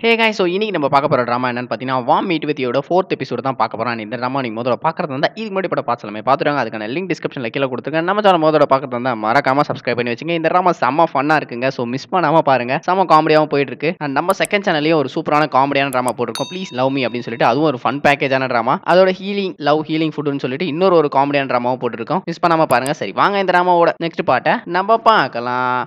ஹே காய் ஸோ இன்னைக்கு நம்ம பார்க்க போகிற ட்ராமா என்னன்னு பார்த்தீங்கன்னா வாம் மீட் வித்தியோட ஃபோர்த் எபிசோட் தான் பார்க்க போகிறோம் இந்த ட்ராமா நீங்கள் முதல்ல பார்க்குறது இருந்தால் இதுக்கு முன்னாடி படம் பார்த்துலாமே பார்த்துருவாங்க அதுக்கான லிங்க் டிஸ்கிரிப்ஷனில் கீழே கொடுத்துருக்கேன் நம்ம சேனல் முதல்ல பார்க்குறது இருந்தால் மறக்காம சப்ஸ்கிரைப் பண்ணி வச்சுங்க இந்த ட்ராமா செம்ம ஃபன்னாக இருக்குங்க ஸோ மிஸ் பண்ணாமல் பாருங்க செம்ம காமெடியாகவும் போயிட்டு இருக்கு And நம்ம செகண்ட் சேனல்லையும் ஒரு சூப்பரான காமெடியான ட்ராமா போட்டிருக்கோம் ப்ளீஸ் லவ் மீ அப்படின்னு சொல்லிட்டு அதுவும் ஒரு ஃபன் பேக்கேஜான ட்ராமா அதோட ஹீலிங் லவ் ஹீலிங் ஃபுட்னு சொல்லிட்டு இன்னொரு ஒரு காமெடியான ட்ராமாவும் போட்டிருக்கோம் மிஸ் பண்ணாமல் பாருங்க சரி வாங்க இந்த ட்ராமாவோட நெக்ஸ்ட் பாட்டை நம்ம பார்க்கலாம்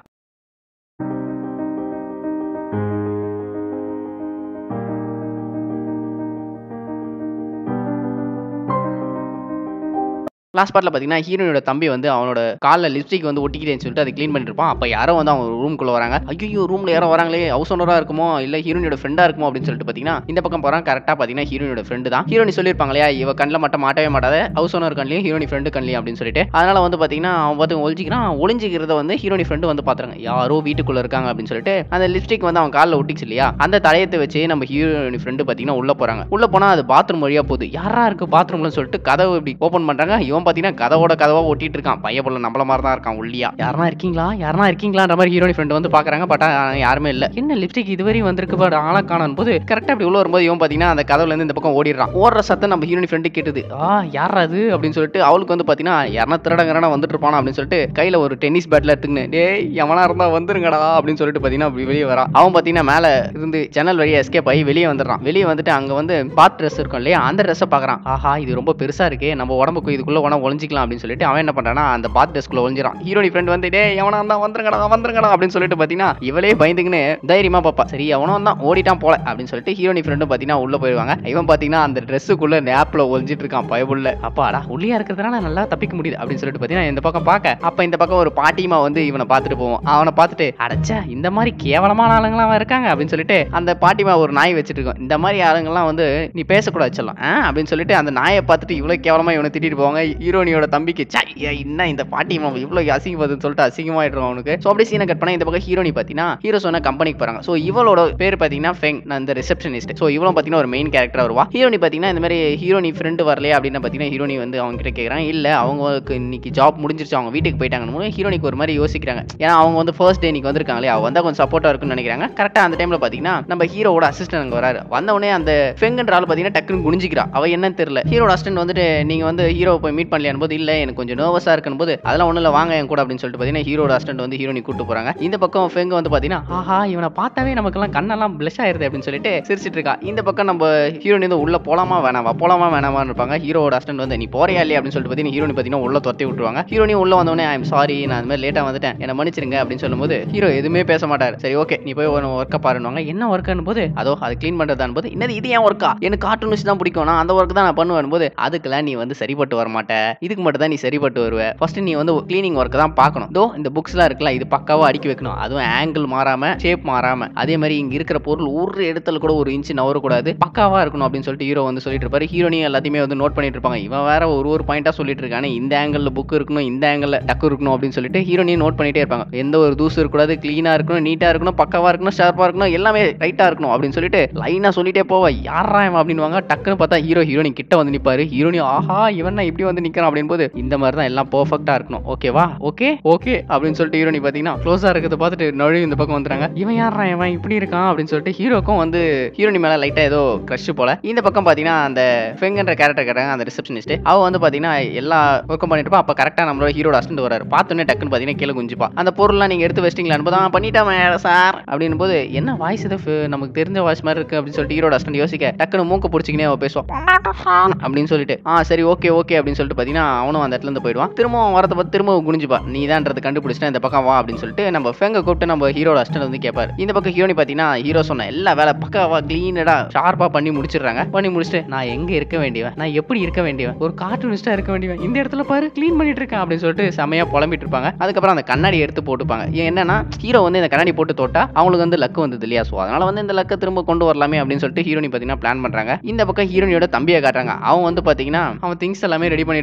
லாஸ்ட் பார்ட்டில் பார்த்தீங்கன்னா ஹீரோனோட தம்பி வந்து அவனோட காலில் லிப்ஸ்டிக் வந்து ஒட்டிக்கிட்டேன்னு சொல்லிட்டு அதை க்ளீன் பண்ணிட்டு இருப்பான் அப்போ யாரோ வந்து அவங்க ரூம்குள்ளே வராங்க ஐயோ ரூமில் யாரோ வராங்களே ஹவுஸ் ஓனராக இருக்குமோ இல்லை ஹீரோனியோட ஃப்ரெண்டாக இருக்குமோ அப்படின்னு சொல்லிட்டு பார்த்தீங்கன்னா இந்த பக்கம் போகிறான் கரெக்டாக பார்த்தீங்கன்னா ஹீரோனியோட ஃப்ரெண்டு தான் ஹீரோனி சொல்லியிருப்பாங்க இல்லையா இவ கண்ணில் மட்டும் மாட்டவே மாட்டாத ஹவுஸ் ஓனர் கண்ணிலையும் ஹீரோனி ஃப்ரெண்டு கண்ணிலையும் அப்படின்னு சொல்லிட்டு அதனால வந்து பார்த்தீங்கன்னா அவன் பார்த்து ஒழிச்சிக்கிறான் ஒளிஞ்சிக்கிறத வந்து ஹீரோனி ஃப்ரெண்டு வந்து பார்த்துறாங்க யாரோ வீட்டுக்குள்ளே இருக்காங்க அப்படின்னு சொல்லிட்டு அந்த லிப்ஸ்டிக் வந்து அவன் காலில் ஒட்டிச்சு இல்லையா அந்த தடயத்தை வச்சு நம்ம ஹீரோனி ஃப்ரெண்டு பார்த்தீங்கன்னா உள்ளே போகிறாங்க உள்ளே போனால் அது பாத்ரூம் வழியாக போகுது யாரா இருக்கு பாத்ரூம்னு சொல்லிட்டு கதவு இப்படி ஓப்பன் பண்ணுறாங்க இவன் பார்த்தீங்கன்னா கதவோட கதவா ஒட்டிட்டு இருக்கான் பையன் போல நம்மள மாதிரி தான் இருக்கான் ஒல்லியா யாரா இருக்கீங்களா யாரா இருக்கீங்களான்ற மாதிரி ஹீரோனி ஃப்ரெண்ட் வந்து பாக்குறாங்க பட் யாருமே இல்ல என்ன லிப்ஸ்டிக் இதுவரையும் வந்திருக்கு பட் ஆளா காணும் போது கரெக்டா இப்படி உள்ள வரும்போது இவன் பாத்தீங்கன்னா அந்த கதவுல இருந்து இந்த பக்கம் ஓடிடுறான் ஓடுற சத்தம் நம்ம ஹீரோனி ஃப்ரெண்டு கேட்டுது ஆ யாரா அது அப்படின்னு சொல்லிட்டு அவளுக்கு வந்து பாத்தீங்கன்னா யாரா திருடங்கிறனா வந்துட்டு இருப்பானா அப்படின்னு சொல்லிட்டு கையில ஒரு டென்னிஸ் பேட்ல எடுத்துக்கின்னு டேய் எவனா இருந்தா வந்துருங்கடா அப்படின்னு சொல்லிட்டு பாத்தீங்கன்னா அப்படி வெளியே வரான் அவன் பாத்தீங்கன்னா மேல இருந்து ஜன்னல் வழியா எஸ்கேப் ஆகி வெளியே வந்துடுறான் வெளியே வந்துட்டு அங்க வந்து பாத் ட்ரெஸ் இருக்கும் இல்லையா அந்த ட்ரெஸ்ஸை பாக்குறான் ஆஹா இது ரொம்ப பெருசா இருக்கே நம்ம உடம்புக்கு இதுக்குள்ள உடம்பு ஒளிஞ்சிக்கலாம் அப்படின்னு சொல்லிட்டு அவன் என்ன பண்றானா அந்த பாத் ட்ரெஸ்க்குள்ள ஒளிஞ்சிரான் ஹீரோனி ஃப்ரெண்ட் வந்து டே எவனா இருந்தா வந்துருங்கடா வந்துருங்கடா அப்படின்னு சொல்லிட்டு பாத்தீங்கன்னா இவளே பயந்துக்குன்னு தைரியமா பாப்பா சரி எவனோ தான் ஓடிட்டான் போல அப்படின்னு சொல்லிட்டு ஹீரோனி ஃப்ரெண்டும் பாத்தீங்கன்னா உள்ள போயிடுவாங்க இவன் பாத்தீங்கன்னா அந்த ட்ரெஸ்ஸுக்குள்ள நேப்ல ஒளிஞ்சிட்டு இருக்கான் பயபுள்ள அப்பாடா உள்ளியா இருக்கிறதுனால நல்லா தப்பிக்க முடியுது அப்படின்னு சொல்லிட்டு பாத்தீங்கன்னா இந்த பக்கம் பார்க்க அப்ப இந்த பக்கம் ஒரு பாட்டிமா வந்து இவனை பார்த்துட்டு போவோம் அவனை பார்த்துட்டு அடைச்சா இந்த மாதிரி கேவலமான ஆளுங்களாம் இருக்காங்க அப்படின்னு சொல்லிட்டு அந்த பாட்டிமா ஒரு நாய் வச்சுட்டு இருக்கோம் இந்த மாதிரி ஆளுங்கெல்லாம் வந்து நீ பேசக்கூடாது சொல்லலாம் ஆ அப்படின்னு சொல்லிட்டு அந்த நாயை பார்த்துட்டு இவ்வளவு கேவலமா இவனை திட்டிட்டு போவாங்க ஹீரோனியோட தம்பிக்கு சை என்ன இந்த பாட்டிமா இவ்வளவு அசிங்கப்படுதுன்னு சொல்லிட்டு அசிங்கமாயிடும் அவனுக்கு ஸோ அப்படியே சீனை கட் பண்ணா இந்த பக்கம் ஹீரோனி பார்த்தீங்கன்னா ஹீரோ சொன்ன கம்பெனிக்கு போறாங்க ஸோ இவளோட பேர் பார்த்தீங்கன்னா ஃபெங் நான் இந்த ரிசப்ஷனிஸ்ட் ஸோ இவளும் பார்த்தீங்கன்னா ஒரு மெயின் கேரக்டர் வருவா ஹீரோனி பார்த்தீங்கன்னா இந்த மாதிரி ஹீரோனி ஃப்ரெண்டு வரலையா அப்படின்னு பார்த்தீங்கன்னா ஹீரோனி வந்து அவங்க கிட்ட கேட்குறாங்க இல்லை அவங்களுக்கு இன்னைக்கு ஜாப் முடிஞ்சிருச்சு அவங்க வீட்டுக்கு போயிட்டாங்கன்னு ஹீரோனிக்கு ஒரு மாதிரி யோசிக்கிறாங்க ஏன்னா அவங்க வந்து ஃபர்ஸ்ட் டே இன்னைக்கு வந்திருக்காங்களே அவ வந்தா கொஞ்சம் சப்போர்ட்டா இருக்குன்னு நினைக்கிறாங்க கரெக்டாக அந்த டைம்ல பார்த்தீங்கன்னா நம்ம ஹீரோட அசிஸ்டன்ட் அங்கே வராரு வந்த உடனே அந்த ஃபெங்குன்ற ஆள் பார்த்தீங்கன்னா டக்குன்னு குனிஞ்சிக்கிறா அவ என்னன்னு தெரியல ஹீரோட அசிஸ்டன்ட் வந்துட்டு நீங்க வந்து ஹீரோ போய் மீட் பண்ணலையான் போது இல்லை எனக்கு கொஞ்சம் நர்வஸா இருக்குன்னு போது அதெல்லாம் ஒன்றும் இல்லை வாங்க என் கூட அப்படின்னு சொல்லிட்டு பார்த்தீங்கன்னா ஹீரோட அசிஸ்டன்ட் வந்து ஹீரோனி கூட்டு போறாங்க இந்த பக்கம் ஃபெங்க வந்து பார்த்தீங்கன்னா ஆஹா இவனை பார்த்தாவே நமக்கெல்லாம் கண்ணெல்லாம் பிளஷ் ஆயிருது அப்படின்னு சொல்லிட்டு சிரிச்சிட்டு இருக்கா இந்த பக்கம் நம்ம ஹீரோனி வந்து உள்ள போலாமா வேணாமா போலாமா வேணாமான்னு இருப்பாங்க ஹீரோட அசிஸ்டன்ட் வந்து நீ போறியா இல்லையா அப்படின்னு சொல்லிட்டு பார்த்தீங்கன்னா ஹீரோனி பார்த்தீங்கன்னா உள்ள துரத்தி விட்டுருவாங்க ஹீரோனி உள்ள வந்தோடனே ஐம் சாரி நான் அந்த மாதிரி லேட்டாக வந்துட்டேன் என்ன மன்னிச்சிருங்க அப்படின்னு சொல்லும்போது ஹீரோ எதுவுமே பேச மாட்டார் சரி ஓகே நீ போய் ஒரு ஒர்க்கை பாருவாங்க என்ன ஒர்க்குன்னு போது அதோ அது க்ளீன் பண்ணுறதான் போது என்னது இது ஏன் ஒர்க்கா எனக்கு கார்ட்டூன் வச்சு தான் பிடிக்கும் நான் அந்த ஒர்க் தான் நான் பண்ணுவேன் போது அதுக்கெல்லாம் நீ வந்து சரிப்பட்டு வர மாட்ட இதுக்கு மட்டும் தான் நீ சரிப்பட்டு வருவ ஃபர்ஸ்ட் நீ வந்து க்ளீனிங் ஒர்க் தான் பார்க்கணும் தோ இந்த புக்ஸ்லாம் இருக்குல்ல இது பக்காவா அடுக்கி வைக்கணும் அதுவும் ஆங்கிள் மாறாம ஷேப் மாறாம அதே மாதிரி இங்க இருக்கிற பொருள் ஒரு இடத்துல கூட ஒரு இன்ச்சு நவரக்கூடாது பக்காவா இருக்கணும் அப்படின்னு சொல்லிட்டு ஹீரோ வந்து சொல்லிட்டு இருப்பாரு ஹீரோனி எல்லாத்தையுமே வந்து நோட் பண்ணிட்டு இருப்பாங்க இவன் வேற ஒரு ஒரு பாயிண்டா சொல்லிட்டு இருக்கானே இந்த ஆங்கிள் புக் இருக்கணும் இந்த ஆங்கிள் டக்கு இருக்கணும் அப்படின்னு சொல்லிட்டு ஹீரோனியும் நோட் பண்ணிட்டே இருப்பாங்க எந்த ஒரு தூசு இருக்கக்கூடாது க்ளீனா இருக்கணும் நீட்டா இருக்கணும் பக்காவா இருக்கணும் ஷார்ப்பா இருக்கணும் எல்லாமே ரைட்டா இருக்கணும் அப்படின்னு சொல்லிட்டு லைனா சொல்லிட்டே போவா யாரா இவன் அப்படின்னுவாங்க டக்குன்னு பார்த்தா ஹீரோ ஹீரோனி கிட்ட வந்து நிப்பாரு ஹீரோனி ஆஹா இவன் இப்படி வந்து நிக்கிறான் அப்படின்னு போது இந்த மாதிரி தான் எல்லாம் பெர்ஃபெக்ட்டா இருக்கணும் ஓகேவா ஓகே ஓகே அப்படின்னு சொல்லிட்டு ஹீரோனி பாத்தீங்கன்னா க்ளோஸா இருக்கிறத பார்த்துட்டு நழுவி இந்த பக்கம் வந்துறாங்க இவன் யாரா இவன் இப்படி இருக்கான் அப்படின்னு சொல்லிட்டு ஹீரோக்கும் வந்து ஹீரோனி மேல லைட்டா ஏதோ க்ரஷ் போல இந்த பக்கம் பாத்தீங்கன்னா அந்த ஃபெங்கன்ற கேரக்டர் கேட்டாங்க அந்த ரிசப்ஷனிஸ்ட் அவ வந்து பாத்தீங்கன்னா எல்லா ஒர்க்கும் பண்ணிட்டு இருப்பா அப்ப கரெக்டா நம்மளோட ஹீரோட அசிஸ்டன்ட் வராரு பார்த்தோன்னே டக்குன்னு பாத்தீங்கன்னா கீழே குஞ்சுப்பா அந்த பொருள்லாம் நீங்க எடுத்து வச்சிட்டீங்களான்னு போது "ஆ, பண்ணிட்டேன் சார் அப்படின்னு போது என்ன வாய்ஸ் இது ஃப- நமக்கு தெரிஞ்ச வாய்ஸ் மாதிரி இருக்கு அப்படின்னு சொல்லிட்டு ஹீரோட அசிஸ்டன்ட் யோசிக்க டக்குன்னு மூக்க பிடிச்சிக்கினே அவ பேசுவான் அப்படின்னு சொல்லிட்டு ஆ சரி ஓகே ஓகே அப்படின்னு சொல்லிட்டு பாத்தீங்கன்னா அவனும் அந்த இடத்துல இருந்து போயிடுவான் திரும்பவும் வரத பார்த்து திரும்பவும் குனிஞ்சுப்பா நீ தான்றது கண்டுபிடிச்சிட்டா இந்த பக்கம் வா அப்படின்னு சொல்லிட்டு நம்ம ஃபெங்க கூப்பிட்டு நம்ம ஹீரோட அசிஸ்டன்ட் வந்து கேட்பாரு இந்த பக்கம் ஹீரோனி பாத்தீங்கன்னா ஹீரோ சொன்ன எல்லா வேலை பக்காவா கிளீனடா ஷார்ப்பா பண்ணி முடிச்சிடுறாங்க பண்ணி முடிச்சுட்டு நான் எங்க இருக்க வேண்டியவன் நான் எப்படி இருக்க வேண்டியவன் ஒரு கார்ட்டூனிஸ்டா இருக்க வேண்டியவன் இந்த இடத்துல பாரு க்ளீன் பண்ணிட்டு இருக்கேன் அப்படின்னு சொல்லிட்டு செமையா புலம்பிட்டு இருப்பாங்க அதுக்கப்புறம் அந்த கண்ணாடி எடுத்து போட்டுப்பாங்க ஏன் என்னன்னா ஹீரோ வந்து இந்த கண்ணாடி போட்டு தொட்டா அவங்களுக்கு வந்து லக்கு வந்தது இல்லையா ஸோ அதனால வந்து இந்த லக்கை திரும்ப கொண்டு வரலாமே அப்படின்னு சொல்லிட்டு ஹீரோனி பாத்தீங்கன்னா பிளான் பண்றாங்க இந்த பக்கம் ஹீரோனியோட தம்பியை காட்டுறாங்க அவன் வந்து பாத்தீங்கன்னா அவன் திங்ஸ் எல்லாமே ரெடி பண்ணிட்டு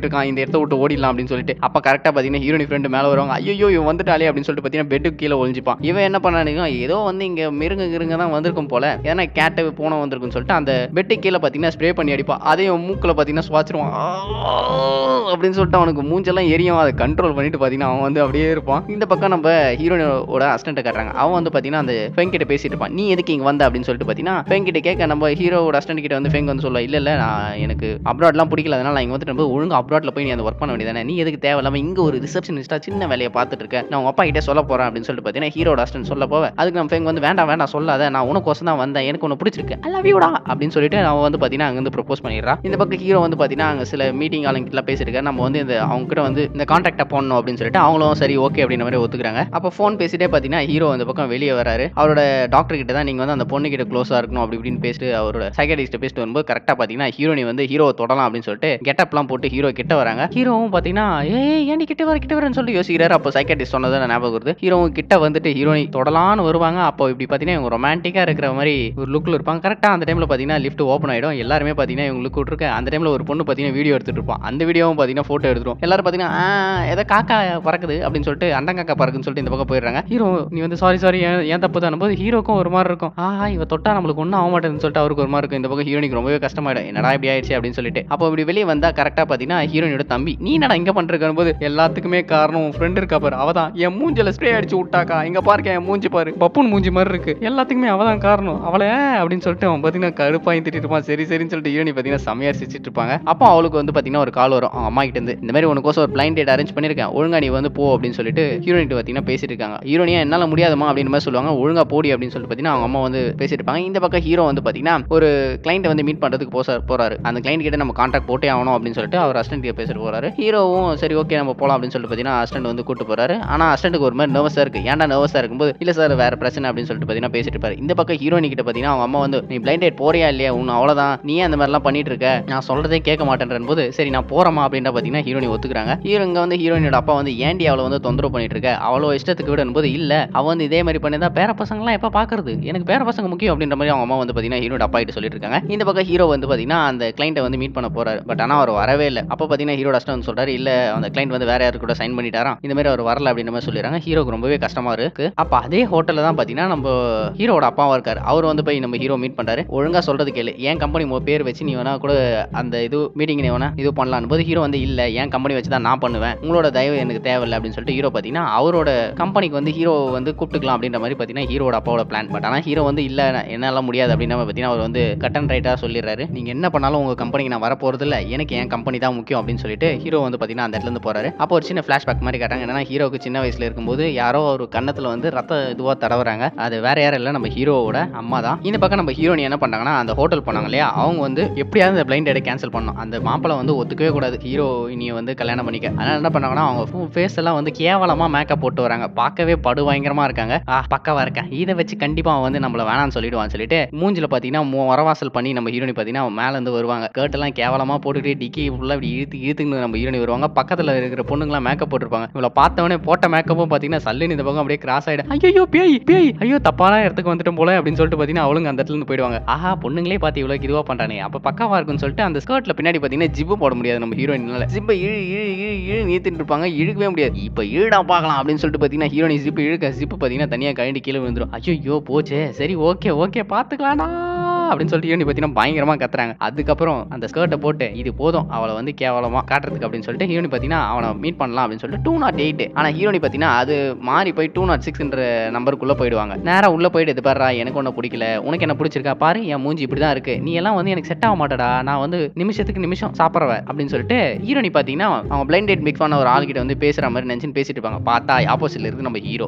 பண்ணிட்டு இருக்கான் இந்த இடத்த விட்டு ஓடிடலாம் அப்படின்னு சொல்லிட்டு அப்ப கரெக்டா பாத்தீங்கன்னா ஹீரோனி ஃப்ரெண்டு மேல வருவாங்க ஐயோ இவன் வந்துட்டாலே அப்படின்னு சொல்லிட்டு பாத்தீங்கன்னா பெட்டுக்கு கீழே ஒளிஞ்சிப்பான் இவன் என்ன பண்ணானுங்க ஏதோ வந்து இங்க மிருங்க கிருங்க தான் வந்திருக்கும் போல ஏன்னா கேட்டு போன வந்திருக்குன்னு சொல்லிட்டு அந்த பெட்டு கீழே பாத்தீங்கன்னா ஸ்ப்ரே பண்ணி அடிப்பான் அதையும் மூக்குல பாத்தீங்கன்னா சுவாச்சிருவான் ஆ, அப்படின்னு சொல்லிட்டு அவனுக்கு மூஞ்செல்லாம் எரியும் அதை கண்ட்ரோல் பண்ணிட்டு பாத்தீங்கன்னா அவன் வந்து அப்படியே இருப்பான் இந்த பக்கம் நம்ம ஹீரோனோட அசிஸ்டன்ட்டை காட்டுறாங்க அவன் வந்து பாத்தீங்கன்னா அந்த ஃபெங் கிட்ட பேசிட்டு இருப்பான் நீ எதுக்கு இங்க வந்த அப்படின்னு சொல்லிட்டு பாத்தீங்கன்னா ஃபெங் கிட்ட கேட்க நம்ம ஹீரோவோட அசிஸ்டன்ட் கிட்ட வந்து ஃபெங் வந்து சொல்ல இல்ல இல்ல நான் எனக்கு அப்ராட்லாம் பிடிக்கல அதனால நான் இங்க வந்துட்டு நம்ம ஒழுங்கா அப்ராட்ல போய் நீ அந்த ஒர்க் பண்ண வேண்டியதானே நீ எதுக்கு தேவையில்லாம இங்க ஒரு ரிசப்ஷனிஸ்டா சின்ன வேலையை பார்த்துட்டு இருக்க நான் உங்க அப்பா கிட்ட சொல்ல போறேன் அப்படின்னு சொல்லிட்டு பாத்தீங்கன்னா ஹீரோட அசிஸ்டன்ட் சொல்ல போவேன் அதுக்கு நம்ம ஃபெங் வந்து வேண்டாம் வேண்டாம் சொல்லாத நான் உனக்கோசம் தான் வந்தேன் எனக்கு ஒன்று பிடிச்சிருக்கு ஐ லவ் யூடா அப்படின்னு சொல்லிட்டு அவன் வந்து பாத்தீங்கன்னா அங்க வந்து ப்ரொபோஸ் பண்ணிடுறான் இந்த பக்கம் ஹீரோ வந்து பாத்தீங்கன்னா அங்க சில மீட்டிங் ஆளுங்க கிட்ட பேசிட்டு இருக்காரு நம்ம வந்து இந்த அவங்க கிட்ட வந்து இந்த கான்டாக்டை போடணும் அப்படின்னு சொல்லிட்டு அவங்களும் சரி ஓகே அப்படின்ற மாதிரி ஒத்துக்கிறாங்க அப்போ ஃபோன் பேசிட்டே பாத்தீங்கன்னா ஹீரோ அந்த பக்கம் வெளியே வராரு அவரோட டாக்டர் கிட்ட தான் நீங்க வந்து அந்த பொண்ணு கிட்ட க்ளோஸா இருக்கணும் அப்படி இப்படின்னு பேசிட்டு அவரோட சைக்காட்டிஸ்ட் பேசிட்டு வரும்போது கரெக்டா பாத்தீங்கன்னா ஹீரோனி வந்து ஹீரோ தொடலாம் அப்படின்னு சொல்லிட்டு கெட்டப்லாம் போட்டு ஹீரோ கிட்ட வராங்க ஹீரோவும் பாத்தீங்கன்னா ஏய் ஏன் கிட்ட வர கிட்ட வரேன்னு சொல்லிட்டு யோசிக்கிறாரு அப்போ சைக்காட்டிஸ்ட் சொன்னதை ஞாபகம் வருது ஹீரோவும் கிட்ட வந்துட்டு ஹீரோனி தொடலான்னு வருவாங்க அப்போ இப்படி பாத்தீங்கன்னா இவங்க ரொமான்டிக்கா இருக்கிற மாதிரி ஒரு லுக்ல இருப்பாங்க கரெக்டா அந்த டைம்ல பாத்தீங்கன்னா லிஃப்ட் ஓப்பன் ஆயிடும் எல்லாருமே பாத்தீங்கன்னா இவங்க லுக் விட்டுருக்க அந்த டைம்ல ஒரு பொண்ணு பாத்தீங்கன்னா வீடியோ எடுத்துட்டு இருப்பான் அந்த வீடியோவும் பாத்தீங்கன்னா போட்டோ எடுத்துரும் எல்லாரும் பாத்தீங்கன்னா "ஆ, ஏதோ காக்கா பறக்குது அப்படின்னு சொல்லிட்டு அண்டங்காக்கா பறக்குன்னு சொல்லிட்டு இந்த பக்கம் போயிடுறாங்க ஹீரோ நீ வந்து சாரி சாரி ஏன் தப்பு தான் போது ஹீரோக்கும் ஒரு மாதிரி இருக்கும் ஆஹா இவ தொட்டா நம்மளுக்கு ஒன்றும் ஆக மாட்டேதுன்னு சொல்லிட்டு அவருக்கு ஒரு மாதிரி இருக்கும் இந்த பக்கம் ஹீரோனிக்கு ரொம்பவே கஷ்டமாயிடும் என்னடா இப்படி ஆயிடுச்சு அப்படின்னு சொல்லிட்டு அப்போ இப்படி வெளியே வந்தா கரெக்டா பாத்தீங்கன்னா ஹீரோனியோட தம்பி நீ என்னடா இங்க பண்றேன் போது எல்லாத்துக்குமே காரணம் உன் ஃப்ரெண்ட் இருக்கா பாரு அவதான் என் மூஞ்சில ஸ்ப்ரே அடிச்சு விட்டாக்கா இங்க பாருக்க என் மூஞ்சி பாரு பப்புன் மூஞ்சி மாதிரி இருக்கு எல்லாத்துக்குமே அவதான் காரணம் அவளை அப்படின்னு சொல்லிட்டு அவன் பாத்தீங்கன்னா கருப்பாயும் திட்டிட்டு இருப்பான் சரி சரின்னு சொல்லிட்டு ஹீரோனி பாத்தீங்கன்னா செமையா சிரிச்சிட்டு இருப்பாங்க அப்போ அவளுக்கு வந்து பாத்தீங்கன்னா ஒரு கால் வரும் அவங்க அம்மா கிட்ட இருந்து இந்த மாதிரி உனக்கோசம் ஒரு பிளைன் டேட் அரேஞ்ச் பண்ணிருக்கேன் ஒழுங்கா நீ வந்து போ அப்படின்னு சொல்லிட்டு ஹீரோனிட்டு பாத்தீங்கன்னா பேசிட்டு இருக்காங்க ஹீரோனியா என்னால முடியாதுமா அப்படின்னு மாதிரி சொல்லுவாங்க ஒழுங்கா போடி அப்படின்னு சொல்லிட்டு பாத்தீங்கன்னா அவங்க அம்மா வந்து பேசிட்டு இருப்பாங்க இந்த பக்கம் ஹீரோ வந்து பாத்தீங்கன்னா ஒரு கிளைண்ட் வந்து மீட் பண்றதுக்கு போச போறாரு அந்த கிளைண்ட் கிட்ட நம்ம கான்டாக்ட் போட்டே ஆகணும் அப்படின்னு சொல்லிட்டு அவர் அசிஸ்டன்ட் கிட்ட பேசிட்டு போறாரு ஹீரோவும் சரி ஓகே நம்ம போலாம் அப்படின்னு சொல்லிட்டு பாத்தீங்கன்னா அசிஸ்டன்ட் வந்து கூட்டு போறாரு ஆனா அசிஸ்டன்ட்டுக்கு ஒரு மாதிரி நர்வஸா இருக்கு ஏன்டா நர்வஸா இருக்கும்போது இல்ல சார் வேற பிரச்சனை அப்படின்னு சொல்லிட்டு பாத்தீங்கன்னா பேசிட்டு இருப்பாரு இந்த பக்கம் ஹீரோனி கிட்ட பாத்தீங்கன்னா அவங்க அம்மா வந்து நீ பிளைண்ட் டேட் போறியா இல்லையா உன் அவ்வளவுதான் நீ ஏன் அந்த மாதிரிலாம் பண்ணிட்டு இருக்க நான் சொல்றதே கேட்க மாட்டேன்ற போது சரி நான் போறேமா அப்படின்ற பாத்தீங்கன்னா ஹீரோனி ஒத்துக்கிறாங்க ஹீரோ இங்க வந்து ஹீரோனியோட அப்பா வந்து ஏன்டி அவளை வந்து தொந்தரவு பண்ணிட்டு இருக்க அவ்வளோ இஷ்டத்துக்கு விடும் போது இல்ல அவ வந்து இதே மாதிரி பண்ணிதான் பேர பசங்களாம் எப்ப பாக்குறது எனக்கு பேர பசங்க முக்கியம் அப்படின்ற மாதிரி அவங்க அம்மா வந்து பாத்தீங்கன்னா ஹீரோட அப்பா கிட்ட சொல்லிட்டு இருக்காங்க இந்த பக்கம் ஹீரோ வந்து பாத்தீங்கன்னா அந்த கிளைண்ட்டை வந்து மீட் பண்ண போறாரு பட் ஆனா அவர் வரவே இல்லை அப்போ பாத்தீங்கன்னா ஹீரோட அஸ்டன் வந்து சொல்றாரு இல்ல அந்த கிளைண்ட் வந்து வேற யாரு கூட சைன் பண்ணிட்டாராம் இந்த மாதிரி அவர் வரல அப்படின்ற மாதிரி சொல்லிடுறாங்க ஹீரோக்கு ரொம்பவே கஷ்டமா இருக்கு அப்ப அதே ஹோட்டல்ல தான் பாத்தீங்கன்னா நம்ம ஹீரோட அப்பாவா இருக்காரு அவர் வந்து போய் நம்ம ஹீரோ மீட் பண்றாரு ஒழுங்கா சொல்றது கேளு என் கம்பெனி பேர் வச்சு நீ வேணா கூட அந்த இது மீட்டிங் நீ வேணா இது பண்ணலாம் போது ஹீரோ வந்து இல்ல என் கம்பெனி வச்சு தான் நான் பண்ணுவேன் உங்களோட தயவு எனக்கு தேவையில்லை அப்படின்னு சொல்லிட்டு ஹீரோ பாத்தீங்கன்னா அவரோட கம்பெனிக்கு வந்து ஹீரோ வந்து கூப்பிட்டுக்கலாம் அப்படின்ற மாதிரி பாத்தீங்கன்னா ஹீரோட அப்பாவோட பிளான் பட் ஆனா ஹீரோ வந்து இல்ல என்னால முடியாது அப்படின்ற மாதிரி பாத்தீங்கன்னா அவர் வந்து கட் அண்ட் ரைட்டா சொல்லிடுறாரு நீங்க என்ன பண்ணாலும் உங்க கம்பெனிக்கு நான் வர போறது இல்ல எனக்கு என் கம்பெனி தான் முக்கியம் அப்படின்னு சொல்லிட்டு ஹீரோ வந்து பாத்தீங்கன்னா அந்த இடத்துல இருந்து போறாரு அப்போ ஒரு சின்ன ஃபிளாஷ்பேக் மாதிரி காட்டுறாங்க என்னன்னா ஹீரோக்கு சின்ன வயசுல இருக்கும்போது யாரோ ஒரு கன்னத்துல வந்து ரத்த இதுவா தடவுறாங்க அது வேற யாரும் இல்ல நம்ம ஹீரோவோட அம்மா தான் இந்த பக்கம் நம்ம ஹீரோனி என்ன பண்ணாங்கன்னா அந்த ஹோட்டல் போனாங்க இல்லையா அவங்க வந்து எப்படியாவது அந்த பிளைண்ட் டேட்டை கேன்சல் பண்ணணும் அந்த மாப்பிளை வந்து ஒத்துக்கவே கூடாது ஹீரோ இனிய வந்து கல்யாணம் பண்ணிக்க அதனால என்ன பண்ணாங்கன்னா அவங்க ஃபேஸ் எல்லாம் வந்து கேவலமா மேக்கப் போட்டு வராங்க பார்க்கவே படு பயங்கரமா இருக்காங்க ஆ பக்கவா இருக்கேன் இதை வச்சு கண்டிப்பா அவன் வந்து நம்மள வேணாம்னு சொல்லிடுவான்னு சொல்லிட்டு மூஞ்சில பாத்தீங்கன்னா மூ- வரவாசல் பண்ணி நம்ம ஹீரோனி பாத்தீங்கன்னா அவன் மேல இருந்து வருவாங்க கர்ட் எல்லாம் கேவலமா போட்டுட்டு டிக்கி ஃபுல்லா இப்படி இழுத்து இழுத்துன்னு நம்ம ஹீரோனி வருவாங்க பக்கத்துல இருக்கிற பொண்ணுங்களாம் மேக்கப் போட்டிருப்பாங்க இவளை பார்த்தவொடனே போட்ட மேக்கப்பும் பாத்தீங்கன்னா சல்லுன்னு இந்த பக்கம் அப்படியே கிராஸ் ஆயிடும் ஐயோ பேய் பேய் ஐயோ தப்பான இடத்துக்கு வந்துட்டோம் போல அப்படின்னு சொல்லிட்டு பாத்தீங்கன்னா அவளுங்க அந்த இடத்துல இருந்து போயிடுவாங்க ஆஹா பொண்ணுங்களே பார்த்து இவ்வளவு இதுவா பண்றானே அப்ப பக்காவா இருக்கும்னு சொல்லிட்டு அந்த ஸ்கர்ட்ல பின்னாடி பாத்தீங்கன்னா ஜிப்பு போட முடியாது நம்ம ஹீரோயினால ஜிப்பை இழு இழு இழு இழு நீத்திட்டு இருப்பாங்க இழுக்கவே முடியாது இப்ப இழுடா பார்க்கலாம் அப்படின்னு சொல்லிட்டு பாத்தீங்கன்னா ஹீரோனி ஜிப்பு இழுக்க ஜிப்பு பாத்தீங்கன்னா தனியா கழண்டி கீழே விழுந்துரும் ஐயோ போச்சே சரி ஓகே ஓகே பாத்துக்கலாம்டா அப்படின்னு சொல்லிட்டு ஹீரோனி பாத்தீங்கன்னா பயங்கரமா கத்துறாங்க அதுக்கப்புறம் அந்த ஸ்கர்ட்டை போட்டு இது போதும் அவளை வந்து கேவலமா காட்டுறதுக்கு அப்படின்னு சொல்லிட்டு ஹீரோனி பாத்தீங்கன்னா அவனை மீட் பண்ணலாம் அப்படின்னு சொல்லிட்டு டூ நாட் எயிட் ஆனா ஹீரோனி பாத்தீங்கன்னா அது மாறி போய் டூ நாட் சிக்ஸ்ன்ற நம்பருக்குள்ள போயிடுவாங்க நேரா உள்ள போயிட்டு இது பாருடா எனக்கு ஒன்றும் பிடிக்கல உனக்கு என்ன பிடிச்சிருக்கா பாரு என் மூஞ்சி இப்படி தான் இருக்கு நீ எல்லாம் வந்து எனக்கு செட் ஆக மாட்டடா நான் வந்து நிமிஷத்துக்கு நிமிஷம் சாப்பிட்றவ அப்படின்னு சொல்லிட்டு ஹீரோனி பாத்தீங்கன்னா அவங்க பிளைண்ட் டேட் மிக்ஸ் பண்ண ஒரு ஆள்கிட்ட வந்து பேசுற மாதிரி நினைச்சுன்னு பேசிட்டு இருப்பாங்க பார்த்தா ஆப்போசிட்ல இருக்கு நம்ம ஹீரோ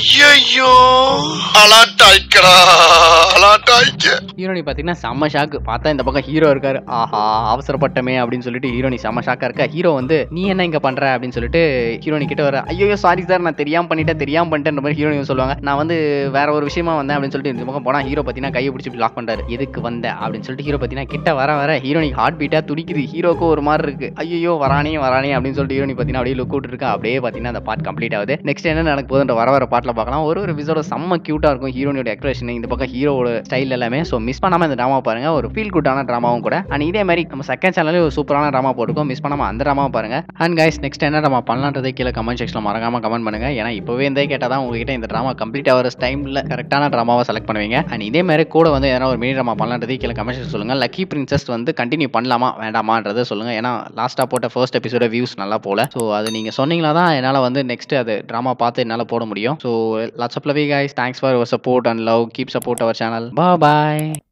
ஐயோ அலாட்டாய்க்கடா அலாட்டாய்க்க ஹீரோனி பார்த்தீங்கன்னா செம்ம ஷாக்கு பார்த்தா இந்த பக்கம் ஹீரோ இருக்காரு ஆஹா அவசரப்பட்டமே அப்படின்னு சொல்லிட்டு ஹீரோனி செம்ம ஷாக்கா இருக்கா ஹீரோ வந்து நீ என்ன இங்க பண்ற அப்படின்னு சொல்லிட்டு ஹீரோனி கிட்ட வர ஐயோ சாரி சார் நான் தெரியாம பண்ணிட்டேன் தெரியாம பண்ணிட்டேன்ற மாதிரி ஹீரோனி சொல்லுவாங்க நான் வந்து வேற ஒரு விஷயமா வந்தேன் அப்படின்னு சொல்லிட்டு இந்த பக்கம் போனா ஹீரோ பார்த்தீங்கன்னா கையை பிடிச்சி லாக் பண்றாரு எதுக்கு வந்த அப்படின்னு சொல்லிட்டு ஹீரோ பார்த்தீங்கன்னா கிட்ட வர வர ஹீரோனிக்கு ஹார்ட் பீட்டா துடிக்குது ஹீரோக்கு ஒரு மாதிரி இருக்கு ஐயோ வரானே வரானே அப்படின்னு சொல்லிட்டு ஹீரோனி பார்த்தீங்கன்னா அப்படியே லுக் இருக்கா அப்படியே பார்த்தீங்கன்னா அந்த பார்ட் கம்ப்ளீட் ஆகுது நெக்ஸ்ட் என்ன நடக்க போகுதுன்ற வர வர பாட்டில் பார்க்கலாம் ஒரு ஒரு விசோட செம்ம கியூட்டா இருக்கும் ஹீரோனியோட எக்ஸ்பிரஷன் இந்த பக்கம் ஹீரோட ஸ்டைல் எல்லாமே ஸோ மிஸ் பண்ண பண்ணாமல் இந்த ட்ராமா பாருங்க ஒரு ஃபீல் குட்டான ட்ராமாவும் கூட அண்ட் இதே மாதிரி நம்ம செகண்ட் சேனல்லே ஒரு சூப்பரான ட்ராமா போட்டுருக்கோம் மிஸ் பண்ணாமல் அந்த ட்ராமாவை பாருங்க அண்ட் கைஸ் நெக்ஸ்ட் என்ன ட்ராமா பண்ணலான்றதை கீழே கமெண்ட் செக்ஷனில் மறக்காம கமெண்ட் பண்ணுங்க ஏன்னா இப்போவே இருந்தே கேட்டால் தான் உங்ககிட்ட இந்த ட்ராமா கம்ப்ளீட் ஆகிற டைமில் கரெக்டான ட்ராமாவை செலக்ட் பண்ணுவீங்க அண்ட் இதே மாதிரி கூட வந்து எதனா ஒரு மினி ட்ராமா பண்ணலான்றதை கீழே கமெண்ட் செக்ஷன் சொல்லுங்க லக்கி பிரின்சஸ் வந்து கண்டினியூ பண்ணலாமா வேண்டாமான்றதை சொல்லுங்க ஏன்னா லாஸ்ட்டாக போட்ட ஃபர்ஸ்ட் எபிசோட வியூஸ் நல்லா போல ஸோ அது நீங்கள் சொன்னீங்களா தான் என்னால் வந்து நெக்ஸ்ட் அது ட்ராமா பார்த்து என்னால் போட முடியும் so lots of love guys thanks for your support and love keep support our channel பா பாய்